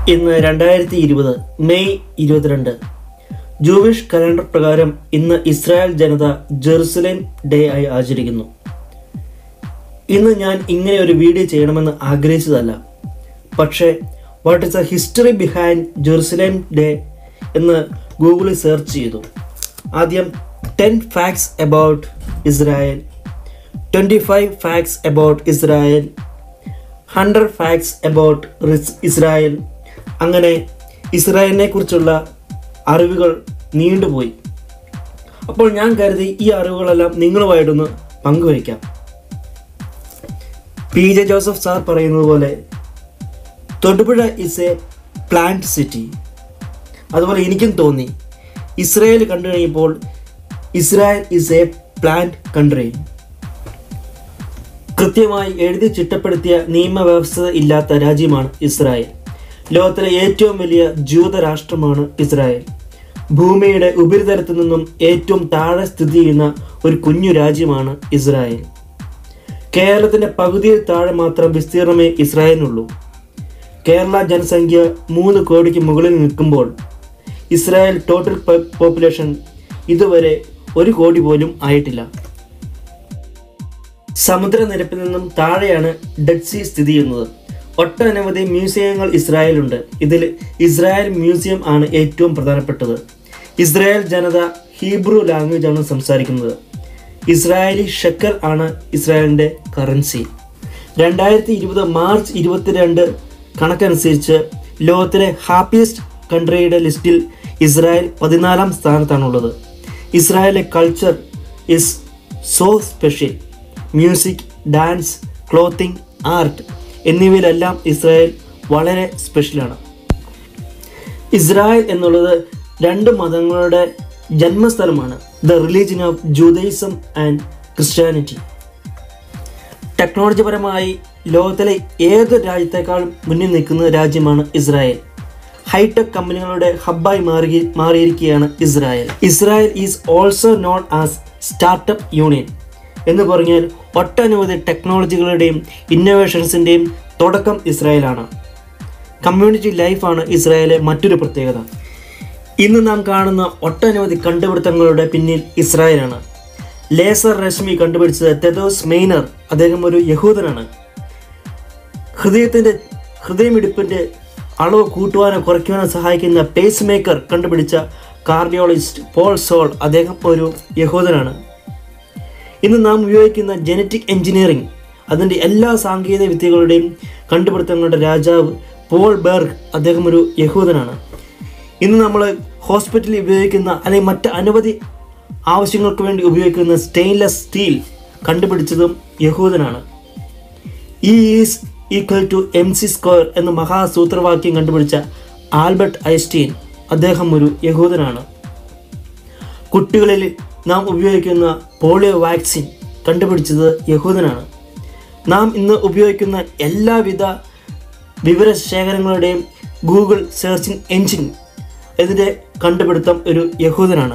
ഇന്ന് രണ്ടായിരത്തി ഇരുപത് മെയ് ഇരുപത്തിരണ്ട് ജൂവിഷ് കലണ്ടർ പ്രകാരം ഇന്ന് ഇസ്രായേൽ ജനത ജെറുസലേം ഡേ ആയി ആചരിക്കുന്നു ഇന്ന് ഞാൻ ഇങ്ങനെ ഒരു വീഡിയോ ചെയ്യണമെന്ന് ആഗ്രഹിച്ചതല്ല പക്ഷേ what is a history behind Jerusalem day എന്ന് ഗൂഗിളിൽ സെർച്ച് ചെയ്തു ആദ്യം ten facts about Israel twenty five facts about Israel hundred facts about Israel അങ്ങനെ ഇസ്രായേലിനെ കുറിച്ചുള്ള അറിവുകൾ നീണ്ടുപോയി അപ്പോൾ ഞാൻ കരുതി ഈ അറിവുകളെല്ലാം നിങ്ങളുമായിട്ടൊന്ന് പങ്കുവയ്ക്കാം പി ജെ ജോസഫ് സാർ പറയുന്നത് പോലെ Thodupuzha is a plant city അതുപോലെ എനിക്കും തോന്നി ഇസ്രായേൽ കണ്ടു കഴിഞ്ഞപ്പോൾ Israel is a plant country കൃത്യമായി എഴുതി ചിട്ടപ്പെടുത്തിയ നിയമവ്യവസ്ഥ ഇല്ലാത്ത രാജ്യമാണ് ഇസ്രായേൽ ലോകത്തിലെ ഏറ്റവും വലിയ ജൂത രാഷ്ട്രമാണ് ഇസ്രായേൽ ഭൂമിയുടെ ഉപരിതലത്തിൽ നിന്നും ഏറ്റവും താഴെ സ്ഥിതി ചെയ്യുന്ന ഒരു കുഞ്ഞു രാജ്യമാണ് ഇസ്രായേൽ കേരളത്തിന്റെ പകുതിയിൽ താഴെ മാത്രം വിസ്തീർണമേ ഇസ്രായേലിനുള്ളൂ കേരള ജനസംഖ്യ മൂന്ന് കോടിക്ക് മുകളിൽ നിൽക്കുമ്പോൾ ഇസ്രായേൽ ടോട്ടൽ പോപ്പുലേഷൻ ഇതുവരെ ഒരു കോടി പോലും ആയിട്ടില്ല സമുദ്രനിരപ്പിൽ നിന്നും താഴെയാണ് ഡെഡ് സീ സ്ഥിതി ചെയ്യുന്നത് ഒട്ടനവധി മ്യൂസിയങ്ങൾ ഇസ്രായേലുണ്ട് ഇതിൽ ഇസ്രായേൽ മ്യൂസിയം ആണ് ഏറ്റവും പ്രധാനപ്പെട്ടത് ഇസ്രായേൽ ജനത ഹീബ്രു ലാംഗ്വേജ് ആണ് സംസാരിക്കുന്നത് ഇസ്രായേലി ഷെക്കൽ ആണ് ഇസ്രായേലിൻ്റെ കറൻസി രണ്ടായിരത്തി ഇരുപത് മാർച്ച് ഇരുപത്തിരണ്ട് കണക്കനുസരിച്ച് ലോകത്തിലെ ഹാപ്പിയസ്റ്റ് കൺട്രിയുടെ ലിസ്റ്റിൽ ഇസ്രായേൽ പതിനാലാം സ്ഥാനത്താണുള്ളത് ഇസ്രായേലിലെ culture is so special music dance clothing art എന്നിവയിലെല്ലാം ഇസ്രായേൽ വളരെ സ്പെഷ്യലാണ് ഇസ്രായേൽ എന്നുള്ളത് രണ്ട് മതങ്ങളുടെ ജന്മസ്ഥലമാണ് the religion of Judaism and Christianity technology പരമായി ലോകത്തിലെ ഏത് രാജ്യത്തെക്കാളും മുന്നിൽ നിൽക്കുന്ന രാജ്യമാണ് ഇസ്രായേൽ ഹൈടെക് കമ്പനികളുടെ ഹബ്ബായി മാറി മാറിയിരിക്കുകയാണ് Israel Israel is also known as startup union എന്ന് പറഞ്ഞാൽ ഒട്ടനവധി ടെക്നോളജികളുടെയും ഇന്നോവേഷൻസിൻ്റെയും തുടക്കം ഇസ്രായേലാണ് കമ്മ്യൂണിറ്റി ലൈഫാണ് ഇസ്രായേലെ മറ്റൊരു പ്രത്യേകത ഇന്ന് നാം കാണുന്ന ഒട്ടനവധി കണ്ടുപിടുത്തങ്ങളുടെ പിന്നിൽ ഇസ്രായേലാണ് ലേസർ രശ്മി കണ്ടുപിടിച്ചത് തെദോസ് മെയ്നർ അദ്ദേഹം ഒരു യഹൂദനാണ് ഹൃദയത്തിൻ്റെ ഹൃദയമിടിപ്പിൻ്റെ അളവ് കൂട്ടുവാനോ കുറയ്ക്കുവാനോ സഹായിക്കുന്ന പേസ് മേക്കർ കണ്ടുപിടിച്ച കാർഡിയോളജിസ്റ്റ് പോൾ സോൾ അദ്ദേഹം ഒരു യഹൂദനാണ് ഇന്ന് നാം ഉപയോഗിക്കുന്ന ജനറ്റിക് എഞ്ചിനീയറിംഗ് അതിൻ്റെ എല്ലാ സാങ്കേതിക വിദ്യകളുടെയും കണ്ടുപിടുത്തങ്ങളുടെ രാജാവ് പോൾ ബെർഗ് അദ്ദേഹം ഒരു യഹൂദനാണ് ഇന്ന് നമ്മൾ ഹോസ്പിറ്റലിൽ ഉപയോഗിക്കുന്ന അല്ലെങ്കിൽ മറ്റ് അനവധി ആവശ്യങ്ങൾക്ക് വേണ്ടി ഉപയോഗിക്കുന്ന സ്റ്റെയിൻലെസ് സ്റ്റീൽ കണ്ടുപിടിച്ചതും യഹൂദനാണ് E is equal to M C square എന്ന മഹാസൂത്രവാക്യം കണ്ടുപിടിച്ച ആൽബർട്ട് ഐൻസ്റ്റീൻ അദ്ദേഹം ഒരു യഹൂദനാണ് കുട്ടികളിൽ നാം ഉപയോഗിക്കുന്ന പോളിയോ വാക്സിൻ കണ്ടുപിടിച്ചത് യഹൂദനാണ് നാം ഇന്ന് ഉപയോഗിക്കുന്ന എല്ലാവിധ വിവരശേഖരങ്ങളുടെയും ഗൂഗിൾ സെർച്ചിങ് എൻജിൻ ഇതിൻ്റെ കണ്ടുപിടുത്തം ഒരു യഹൂദനാണ്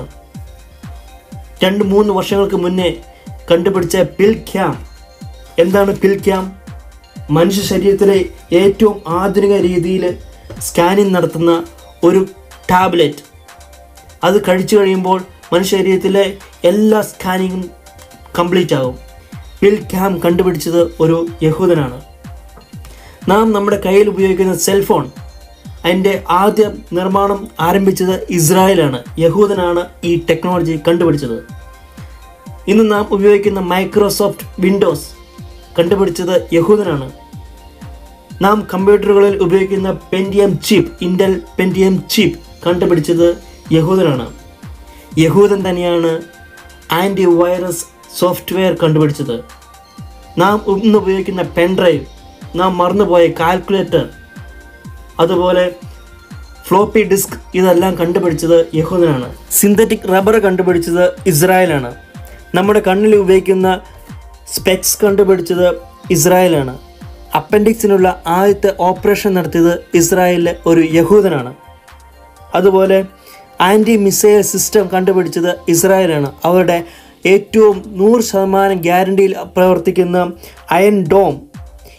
രണ്ട് മൂന്ന് വർഷങ്ങൾക്ക് മുന്നേ കണ്ടുപിടിച്ച പിൽ ക്യാം എന്താണ് പിൽ ക്യാം മനുഷ്യ ശരീരത്തിലെ ഏറ്റവും ആധുനിക രീതിയിൽ സ്കാനിങ് നടത്തുന്ന ഒരു ടാബ്ലറ്റ് അത് കഴിച്ചു കഴിയുമ്പോൾ മനുഷ്യ ശരീരത്തിലെ എല്ലാ സ്കാനിങ്ങും കംപ്ലീറ്റ് ആകും പിൽ ക്യാം കണ്ടുപിടിച്ചത് ഒരു യഹൂദനാണ് നാം നമ്മുടെ കയ്യിൽ ഉപയോഗിക്കുന്ന സെൽഫോൺ അതിൻ്റെ ആദ്യ നിർമ്മാണം ആരംഭിച്ചത് ഇസ്രായേലാണ് യഹൂദനാണ് ഈ ടെക്നോളജി കണ്ടുപിടിച്ചത് ഇന്ന് നാം ഉപയോഗിക്കുന്ന മൈക്രോസോഫ്റ്റ് വിൻഡോസ് കണ്ടുപിടിച്ചത് യഹൂദനാണ് നാം കമ്പ്യൂട്ടറുകളിൽ ഉപയോഗിക്കുന്ന Pentium chip Intel Pentium chip കണ്ടുപിടിച്ചത് യഹൂദനാണ് യഹൂദൻ തന്നെയാണ് ആൻറ്റി വൈറസ് സോഫ്റ്റ്വെയർ കണ്ടുപിടിച്ചത് നാം ഇന്ന് ഉപയോഗിക്കുന്ന പെൻഡ്രൈവ് നാം മറന്നുപോയ കാൽക്കുലേറ്റർ അതുപോലെ ഫ്ലോപ്പി ഡിസ്ക് ഇതെല്ലാം കണ്ടുപിടിച്ചത് യഹൂദനാണ് സിന്തറ്റിക് റബ്ബർ കണ്ടുപിടിച്ചത് ഇസ്രായേലാണ് നമ്മുടെ കണ്ണിൽ ഉപയോഗിക്കുന്ന സ്പെക്സ് കണ്ടുപിടിച്ചത് ഇസ്രായേലാണ് അപ്പൻഡിക്സിനുള്ള ആദ്യത്തെ ഓപ്പറേഷൻ നടത്തിയത് ഇസ്രായേലിലെ ഒരു യഹൂദനാണ് അതുപോലെ ആൻറ്റി മിസൈൽ സിസ്റ്റം കണ്ടുപിടിച്ചത് ഇസ്രായേലാണ് അവരുടെ ഏറ്റവും നൂറ് ശതമാനം ഗ്യാരണ്ടിയിൽ പ്രവർത്തിക്കുന്ന അയൺ ഡോം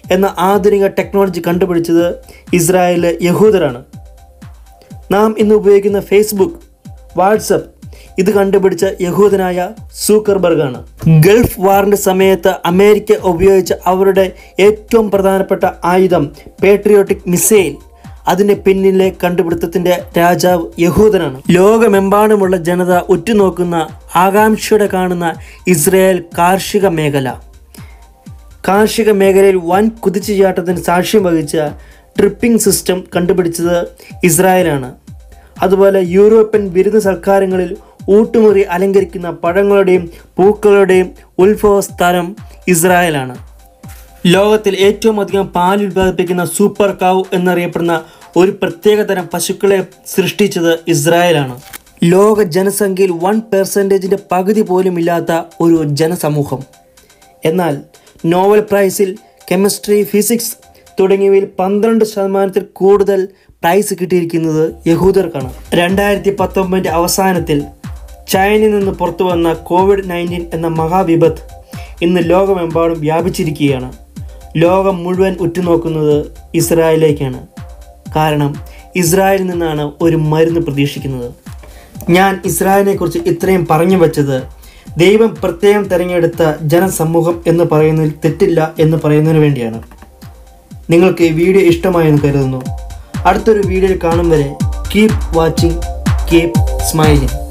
എന്ന ആധുനിക ടെക്നോളജി കണ്ടുപിടിച്ചത് ഇസ്രായേലിലെ യഹൂദരാണ് നാം ഇന്ന് ഉപയോഗിക്കുന്ന ഫേസ്ബുക്ക് വാട്സപ്പ് ഇത് കണ്ടുപിടിച്ച യഹൂദനായ സൂക്കർബർഗാണ് ഗൾഫ് വാറിന്റെ സമയത്ത് അമേരിക്ക ഉപയോഗിച്ച അവരുടെ ഏറ്റവും പ്രധാനപ്പെട്ട ആയുധം പേട്രിയോട്ടിക് മിസൈൽ അതിന്റെ പിന്നിലെ കണ്ടുപിടുത്തത്തിന്റെ രാജാവ് യഹൂദനാണ് ലോകമെമ്പാടുമുള്ള ജനത ഉറ്റുനോക്കുന്ന ആകാംക്ഷയോടെ കാണുന്ന ഇസ്രായേൽ കാർഷിക മേഖല കാർഷിക മേഖലയിൽ വൻ കുതിച്ചുചാട്ടത്തിന് സാക്ഷ്യം വഹിച്ച ട്രിപ്പിംഗ് സിസ്റ്റം കണ്ടുപിടിച്ചത് ഇസ്രായേലാണ് അതുപോലെ യൂറോപ്യൻ ബിരുദ സർക്കാരങ്ങളിൽ ഊട്ടുമുറി അലങ്കരിക്കുന്ന പഴങ്ങളുടെയും പൂക്കളുടെയും ഉത്ഭവ സ്ഥലം ഇസ്രായേലാണ് ലോകത്തിൽ ഏറ്റവും അധികം പാൽ ഉൽപ്പാദിപ്പിക്കുന്ന സൂപ്പർ കാവ് എന്നറിയപ്പെടുന്ന ഒരു പ്രത്യേകതരം പശുക്കളെ സൃഷ്ടിച്ചത് ഇസ്രായേലാണ് ലോക ജനസംഖ്യയിൽ വൺ പെർസെൻറ്റേജിൻ്റെ പകുതി പോലും ഇല്ലാത്ത ഒരു ജനസമൂഹം എന്നാൽ നോവൽ പ്രൈസിൽ കെമിസ്ട്രി ഫിസിക്സ് തുടങ്ങിയവയിൽ പന്ത്രണ്ട് ശതമാനത്തിൽ കൂടുതൽ പ്രൈസ് കിട്ടിയിരിക്കുന്നത് യഹൂദർക്കാണ് രണ്ടായിരത്തി പത്തൊമ്പതിൻ്റെ അവസാനത്തിൽ ചൈനയിൽ നിന്ന് പുറത്തു വന്ന കോവിഡ് നയൻറ്റീൻ എന്ന മഹാവിപത്ത് ഇന്ന് ലോകമെമ്പാടും വ്യാപിച്ചിരിക്കുകയാണ് ലോകം മുഴുവൻ ഉറ്റുനോക്കുന്നത് ഇസ്രായേലിലേക്കാണ് കാരണം ഇസ്രായേലിൽ നിന്നാണ് ഒരു മരുന്ന് പ്രതീക്ഷിക്കുന്നത് ഞാൻ ഇസ്രായേലിനെ കുറിച്ച് ഇത്രയും പറഞ്ഞു വച്ചത് ദൈവം പ്രത്യേകം തിരഞ്ഞെടുത്ത ജനസമൂഹം എന്ന് പറയുന്നതിൽ തെറ്റില്ല എന്ന് പറയുന്നതിന് വേണ്ടിയാണ് നിങ്ങൾക്ക് ഈ വീഡിയോ ഇഷ്ടമായെന്ന് കരുതുന്നു അടുത്തൊരു വീഡിയോയിൽ കാണും വരെ കീപ് വാച്ചിങ് കീപ് സ്മൈലിംഗ്